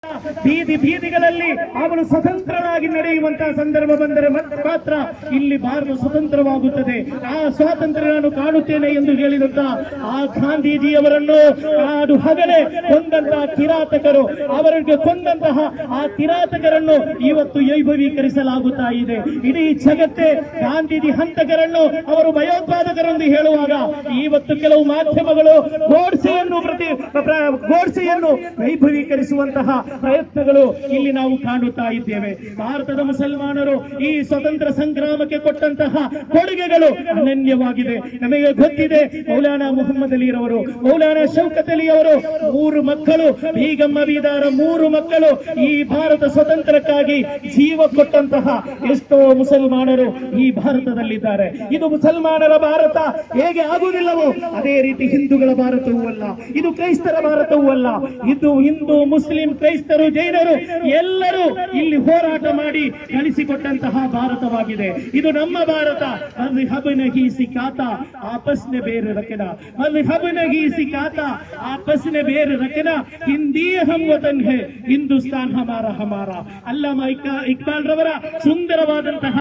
ಬೀದಿ ಬೀದಿಗಳಲ್ಲಿ ಅವಳು ಸ್ವತಂತ್ರವಾಗಿ ನಡೆಯುವಂತಹ ಸಂದರ್ಭ ಬಂದರೆ ಮಾತ್ರ- ಮಾತ್ರ ಇಲ್ಲಿ ಭಾರತ ಸ್ವತಂತ್ರವಾಗುತ್ತದೆ ಆ ಸ್ವಾತಂತ್ರ್ಯ ನಾನು ಕಾಣುತ್ತೇನೆ ಎಂದು ಹೇಳಿದಂತ ಆ ಗಾಂಧೀಜಿಯವರನ್ನು ನಾಡು ಹಗಲೇ ಕೊಂದಂತಹ ಕಿರಾತಕರು ಅವರಿಗೆ ಕೊಂದಂತಹ ಆ ಕಿರಾತಕರನ್ನು ಇವತ್ತು ವೈಭವೀಕರಿಸಲಾಗುತ್ತಾ ಇದೆ ಇಡೀ ಜಗತ್ತೇ ಗಾಂಧೀಜಿ ಹಂತಕರನ್ನು ಅವರು ಭಯೋತ್ಪಾದಕರೆಂದು ಹೇಳುವಾಗ ಇವತ್ತು ಕೆಲವು ಮಾಧ್ಯಮಗಳು ಗೋಡ್ಸೆಯನ್ನು ಪ್ರತಿ ಪ್ರ- ಗೋಡ್ಸೆಯನ್ನು ವೈಭವೀಕರಿಸುವಂತಹ ಪ್ರಯತ್ನಗಳು ಇಲ್ಲಿ ನಾವು ಕಾಣುತ್ತಾ ಇದ್ದೇವೆ ಭಾರತದ ಮುಸಲ್ಮಾನರು ಈ ಸ್ವತಂತ್ರ ಸಂಗ್ರಾಮಕ್ಕೆ ಕೊಟ್ಟಂತಹ ಕೊಡುಗೆಗಳು ಅನನ್ಯವಾಗಿದೆ ನಮಗೆ ಗೊತ್ತಿದೆ ಮೌಲಾನಾ ಮುಹಮ್ಮದ್ ಅಲಿರವರು ಮೌಲಾನಾ ಶೌಕತ್ ಅಲಿಯವರು ಮೂರು ಮಕ್ಕಳು ಬೀಗಮ್ಮ ಬೀದಾರ ಮೂರು ಮಕ್ಕಳು ಈ ಭಾರತ ಸ್ವತಂತ್ರಕ್ಕಾಗಿ ಜೀವ ಕೊಟ್ಟಂತಹ ಎಷ್ಟೋ ಮುಸಲ್ಮಾನರು ಈ ಭಾರತದಲ್ಲಿದ್ದಾರೆ ಇದು ಮುಸಲ್ಮಾನರ ಭಾರತ ಹೇಗೆ ಆಗುವುದಿಲ್ಲವೋ ಅದೇ ರೀತಿ ಹಿಂದೂಗಳ ಭಾರತವೂ ಅಲ್ಲ ಇದು ಕ್ರೈಸ್ತರ ಭಾರತವೂ ಅಲ್ಲ ಇದು ಹಿಂದೂ ಮುಸ್ಲಿಂ ಕ್ರೈಸ್ತರು ಜೈನರು ಎಲ್ಲರೂ ಇಲ್ಲಿ ಹೋರಾಟ ಮಾಡಿ ಗಳಿಸಿಕೊಟ್ಟಂತಹ ಭಾರತವಾಗಿದೆ ಇದು ನಮ್ಮ ಭಾರತ ಮذهب नहीं सिखाता आपस में बेर रखना मذहब नहीं सिखाता आपस में बेर रखना हिंदी हम वतन है ಹಿಂದೂಸ್ತಾನ್ ಹಮಾರ ಹಮಾರ ಅಲ್ಲಮ ಇಕ್ಬಾಲ್ ರವರ ಸುಂದರವಾದಂತಹ